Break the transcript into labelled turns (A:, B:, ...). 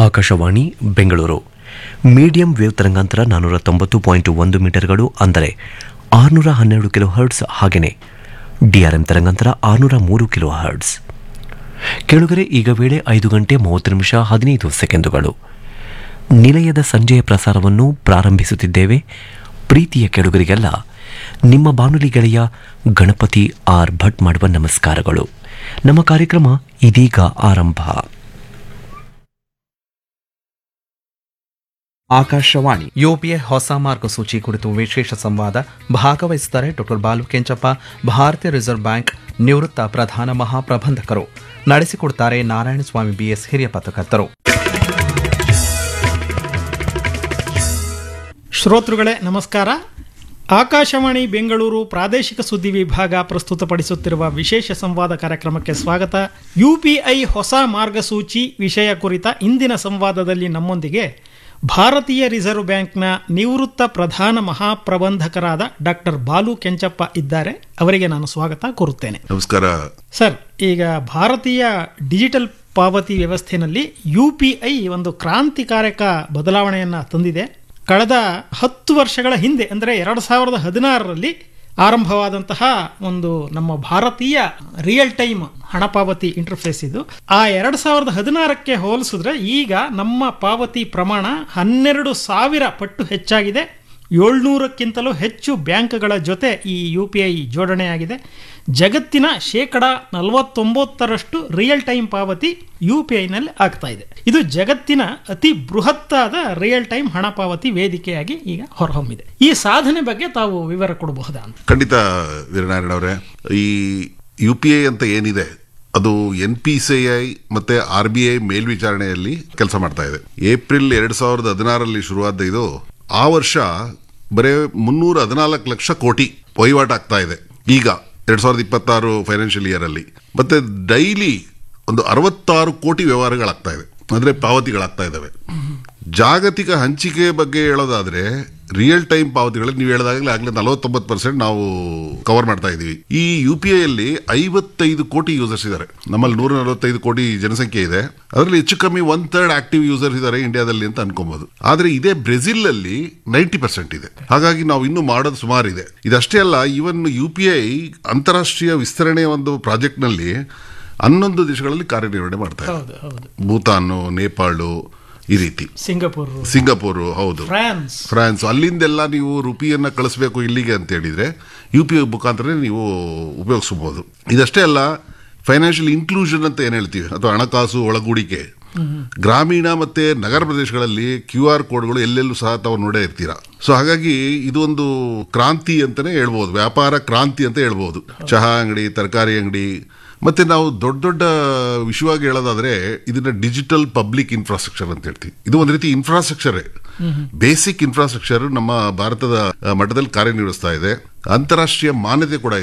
A: Akashvani Bengaluru medium wave ತರಂಗಾಂತರ ನಾನ್ನೂರ ತೊಂಬತ್ತು ಪಾಯಿಂಟ್ ಒಂದು ಮೀಟರ್ಗಳು ಅಂದರೆ ಆರುನೂರ ಹನ್ನೆರಡು ಕಿಲೋ ಹರ್ಟ್ಸ್ ಹಾಗೆಯೇ ಡಿಆರ್ಎಂ ತರಂಗಾಂತರ ಆರುನೂರ ಮೂರು ಕಿಲೋ ಹರ್ಟ್ಸ್ ಕೆಳಗರೆ ಈಗ ವೇಳೆ ಐದು ಗಂಟೆ ಮೂವತ್ತು ನಿಮಿಷ ಹದಿನೈದು ಸೆಕೆಂಡುಗಳು ನಿಲಯದ ಸಂಜೆಯ ಪ್ರಸಾರವನ್ನು ಪ್ರಾರಂಭಿಸುತ್ತಿದ್ದೇವೆ ಪ್ರೀತಿಯ ಕೆಳುಗರಿಗೆಲ್ಲ ನಿಮ್ಮ ಬಾನುಲಿ ಗೆಳೆಯ ಗಣಪತಿ ಆರ್ ಭಟ್ ಮಾಡುವ ನಮಸ್ಕಾರಗಳು ನಮ್ಮ ಕಾರ್ಯಕ್ರಮ ಇದೀಗ ಆರಂಭ
B: ಆಕಾಶವಾಣಿ
C: ಯುಪಿಎ ಹೊಸ ಮಾರ್ಗಸೂಚಿ ಕುರಿತು ವಿಶೇಷ ಸಂವಾದ ಭಾಗವಹಿಸಿದ್ದಾರೆ ಡಾಕ್ಟರ್ ಬಾಲು ಕೆಂಚಪ್ಪ ಭಾರತೀಯ ರಿಸರ್ವ್ ಬ್ಯಾಂಕ್ ನಿವೃತ್ತ ಪ್ರಧಾನ ಮಹಾಪ್ರಬಂಧಕರು ನಡೆಸಿಕೊಡ್ತಾರೆ ನಾರಾಯಣಸ್ವಾಮಿ ಬಿಎಸ್ ಹಿರಿಯ ಪತ್ರಕರ್ತರು
D: ಶ್ರೋತೃಗಳೇ ನಮಸ್ಕಾರ ಆಕಾಶವಾಣಿ ಬೆಂಗಳೂರು ಪ್ರಾದೇಶಿಕ ಸುದ್ದಿ ವಿಭಾಗ ಪ್ರಸ್ತುತಪಡಿಸುತ್ತಿರುವ ವಿಶೇಷ ಸಂವಾದ ಕಾರ್ಯಕ್ರಮಕ್ಕೆ ಸ್ವಾಗತ ಯುಪಿಐ ಹೊಸ ಮಾರ್ಗಸೂಚಿ ವಿಷಯ ಕುರಿತ ಇಂದಿನ ಸಂವಾದದಲ್ಲಿ ನಮ್ಮೊಂದಿಗೆ ಭಾರತೀಯ ರಿಸರ್ವ್ ಬ್ಯಾಂಕ್ನ ನಿವೃತ್ತ ಪ್ರಧಾನ ಮಹಾಪ್ರಬಂಧಕರಾದ ಡಾಕ್ಟರ್ ಬಾಲು ಕೆಂಚಪ್ಪ ಇದ್ದಾರೆ ಅವರಿಗೆ ನಾನು ಸ್ವಾಗತ ಕೋರುತ್ತೇನೆ
E: ನಮಸ್ಕಾರ
D: ಸರ್ ಈಗ ಭಾರತೀಯ ಡಿಜಿಟಲ್ ಪಾವತಿ ವ್ಯವಸ್ಥೆಯಲ್ಲಿ ಯು ಪಿ ಐ ಒಂದು ಕ್ರಾಂತಿಕಾರಕ ಬದಲಾವಣೆಯನ್ನು ತಂದಿದೆ ಕಳೆದ ಹತ್ತು ವರ್ಷಗಳ ಹಿಂದೆ ಅಂದರೆ ಎರಡು ಸಾವಿರದ ಹದಿನಾರರಲ್ಲಿ ಆರಂಭವಾದಂತಹ ಒಂದು ನಮ್ಮ ಭಾರತೀಯ ರಿಯಲ್ ಟೈಮ್ ಹಣ ಪಾವತಿ ಇಂಟರ್ಫೇಸ್ ಇದು ಆ ಎರಡು ಸಾವಿರದ ಹದಿನಾರಕ್ಕೆ ಹೋಲಿಸಿದ್ರೆ ಈಗ ನಮ್ಮ ಪಾವತಿ ಪ್ರಮಾಣ ಹನ್ನೆರಡು ಸಾವಿರ ಪಟ್ಟು ಹೆಚ್ಚಾಗಿದೆ ಏಳ್ನೂರಕ್ಕಿಂತಲೂ ಹೆಚ್ಚು ಬ್ಯಾಂಕ್ಗಳ ಜೊತೆ ಈ ಯು ಪಿ ಐ ಜೋಡಣೆಯಾಗಿದೆ ಜಗತ್ತಿನ ಶೇಕಡ ನಲವತ್ತೊಂಬತ್ತರಷ್ಟು ರಿಯಲ್ ಟೈಮ್ ಪಾವತಿ ಯು ಪಿ ಐನಲ್ಲಿ ಆಗ್ತಾ ಇದೆ ಇದು ಜಗತ್ತಿನ ಅತಿ ಬೃಹತ್ತಾದ ರಿಯಲ್ ಟೈಮ್ ಹಣ ಪಾವತಿ ವೇದಿಕೆಯಾಗಿ ಈಗ ಹೊರಹೊಮ್ಮಿದೆ ಈ ಸಾಧನೆ ಬಗ್ಗೆ ತಾವು ವಿವರ ಕೊಡಬಹುದಾ ಅಂತ
E: ಖಂಡಿತ ವೀರನಾರಾಯಣ ಅವರೇ ಈ ಯು ಪಿ ಐ ಅಂತ ಏನಿದೆ ಅದು ಎನ್ ಪಿ ಸಿ ಐ ಮತ್ತೆ ಆರ್ ಬಿ ಐ ಮೇಲ್ವಿಚಾರಣೆಯಲ್ಲಿ ಕೆಲಸ ಮಾಡ್ತಾ ಇದೆ ಏಪ್ರಿಲ್ ಎರಡ್ ಸಾವಿರದ ಹದಿನಾರರಲ್ಲಿ ಶುರುವಾದ ಇದು ಆ ವರ್ಷ ಬರೇ ಮುನ್ನೂರ ಹದಿನಾಲ್ಕು ಲಕ್ಷ ಕೋಟಿ ವಹಿವಾಟು ಆಗ್ತಾ ಇದೆ ಈಗ ಎರಡ್ ಸಾವಿರದ ಇಪ್ಪತ್ತಾರು ಫೈನಾನ್ಷಿಯಲ್ ಇಯರ್ ಅಲ್ಲಿ ಮತ್ತೆ ಡೈಲಿ ಒಂದು ಅರವತ್ತಾರು ಕೋಟಿ ವ್ಯವಹಾರಗಳಾಗ್ತಾ ಇದೆ ಅಂದ್ರೆ ಪಾವತಿಗಳಾಗ್ತಾ ಇದ್ದಾವೆ ಜಾಗತಿಕ ಹಂಚಿಕೆ ಬಗ್ಗೆ ಹೇಳೋದಾದ್ರೆ ರಿಯಲ್ ಟೈಮ್ ಪಾವತಿಗಳಲ್ಲಿ ನೀವು ಹೇಳಿದಾಗಲೇ ಆಗಲೇ ನಲವತ್ತೊಂಬತ್ತು ಪರ್ಸೆಂಟ್ ನಾವು ಕವರ್ ಮಾಡ್ತಾ ಇದೀವಿ ಈ ಯು ಪಿ ಐಯಲ್ಲಿ ಐವತ್ತೈದು ಕೋಟಿ ಯೂಸರ್ಸ್ ಇದ್ದಾರೆ ನಮ್ಮಲ್ಲಿ ನೂರ ನಲವತ್ತೈದು ಕೋಟಿ ಜನಸಂಖ್ಯೆ ಇದೆ ಅದರಲ್ಲಿ ಹೆಚ್ಚು ಕಮ್ಮಿ ಒನ್ ಥರ್ಡ್ ಆಕ್ಟಿವ್ ಯೂಸರ್ಸ್ ಇದ್ದಾರೆ ಇಂಡಿಯಾದಲ್ಲಿ ಅಂತ ಅನ್ಕೊಬಹುದು ಆದ್ರೆ ಇದೇ ಬ್ರೆಜಿಲ್ ಅಲ್ಲಿ ನೈಂಟಿ ಪರ್ಸೆಂಟ್ ಇದೆ ಹಾಗಾಗಿ ನಾವು ಇನ್ನೂ ಮಾಡೋದು ಸುಮಾರು ಇದೆ ಇದಷ್ಟೇ ಅಲ್ಲ ಇವನ್ ಯು ಪಿ ಐ ಅಂತಾರಾಷ್ಟ್ರೀಯ ವಿಸ್ತರಣೆಯ ಒಂದು ಪ್ರಾಜೆಕ್ಟ್ ನಲ್ಲಿ ಹನ್ನೊಂದು ದೇಶಗಳಲ್ಲಿ ಕಾರ್ಯನಿರ್ವಹಣೆ ಮಾಡ್ತಾ ಇದೆ
D: ಹೌದು ಹೌದು
E: ಭೂತಾನು ನೇಪಾಳು ಈ ರೀತಿ
D: ಸಿಂಗಪುರ್
E: ಸಿಂಗಪೂರು ಹೌದು
D: ಫ್ರಾನ್ಸ್
E: ಫ್ರಾನ್ಸ್ ಅಲ್ಲಿಂದೆಲ್ಲ ನೀವು ರುಪಿಯನ್ನ ಕಳಿಸ್ಬೇಕು ಇಲ್ಲಿಗೆ ಅಂತ ಹೇಳಿದ್ರೆ ಯು ಪಿ ಐ ಮುಖಾಂತರ ನೀವು ಉಪಯೋಗಿಸಬಹುದು ಇದಷ್ಟೇ ಅಲ್ಲ ಫೈನಾನ್ಷಿಯಲ್ ಇನ್ಕ್ಲೂಷನ್ ಅಂತ ಏನ್ ಹೇಳ್ತೀವಿ ಅಥವಾ ಹಣಕಾಸು ಒಳಗೂಡಿಕೆ ಗ್ರಾಮೀಣ ಮತ್ತೆ ನಗರ ಪ್ರದೇಶಗಳಲ್ಲಿ ಕ್ಯೂ ಆರ್ ಕೋಡ್ಗಳು ಎಲ್ಲೆಲ್ಲೂ ಸಹ ತಾವು ನೋಡೇ ಇರ್ತೀರಾ ಸೊ ಹಾಗಾಗಿ ಇದು ಒಂದು ಕ್ರಾಂತಿ ಅಂತಾನೆ ಹೇಳ್ಬೋದು ವ್ಯಾಪಾರ ಕ್ರಾಂತಿ ಅಂತ ಹೇಳ್ಬೋದು ಚಹಾ ಅಂಗಡಿ ತರಕಾರಿ ಅಂಗಡಿ ಮತ್ತೆ ನಾವು ದೊಡ್ಡ ದೊಡ್ಡ ವಿಷಯವಾಗಿ ಹೇಳೋದಾದ್ರೆ ಇದನ್ನ ಡಿಜಿಟಲ್ ಪಬ್ಲಿಕ್ ಇನ್ಫ್ರಾಸ್ಟ್ರಕ್ಚರ್ ಅಂತ ಹೇಳ್ತೀವಿ ಇದು ಒಂದು ರೀತಿ ಇನ್ಫ್ರಾಸ್ಟ್ರಕ್ಚರ್ ಬೇಸಿಕ್ ಇನ್ಫ್ರಾಸ್ಟ್ರಕ್ಚರ್ ನಮ್ಮ ಭಾರತದ ಆ, ಮಟ್ಟದಲ್ಲಿ ಕಾರ್ಯನಿರ್ವಹಿಸ್ತಾ ಇದೆ ಅಂತಾರಾಷ್ಟ್ರೀಯ ಮಾನ್ಯತೆ ಕೂಡ